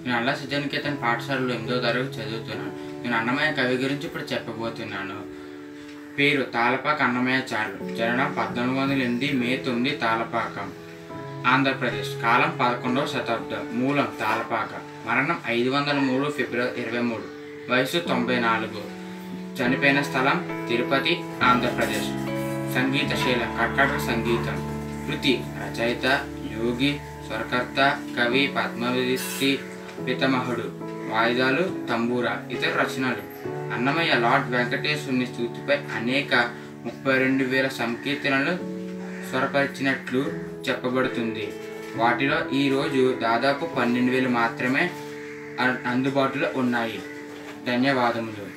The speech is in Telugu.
నేను అల్లా సిద్ధనికేతన్ పాఠశాలలో ఎనిమిదో తరగతి చదువుతున్నాను నేను అన్నమయ్య కవి గురించి ఇప్పుడు చెప్పబోతున్నాను పేరు తాళపాక అన్నమయ్య చార్లు జననం పద్నాలుగు వందల ఎనిమిది మే తొమ్మిది తాళపాకం ఆంధ్రప్రదేశ్ కాలం పదకొండవ శతాబ్దం మూలం తాళపాక మరణం ఐదు వందల మూడు ఫిబ్రవరి ఇరవై మూడు వయసు తొంభై నాలుగు చనిపోయిన స్థలం తిరుపతి ఆంధ్రప్రదేశ్ సంగీత శైలి కర్ణాటక సంగీతం కృతి రచయిత యోగి స్వరకర్త కవి పద్మవితి పితమహుడు వాయిదాలు తంబూరా ఇతర రచనలు అన్నమయ్య లార్డ్ వెంకటేశ్వరుని స్థూతిపై అనేక ముప్పై రెండు వేల సంకీర్తనలు స్వరపరిచినట్లు చెప్పబడుతుంది వాటిలో ఈరోజు దాదాపు పన్నెండు వేలు మాత్రమే అ- అందుబాటులో ఉన్నాయి ధన్యవాదములు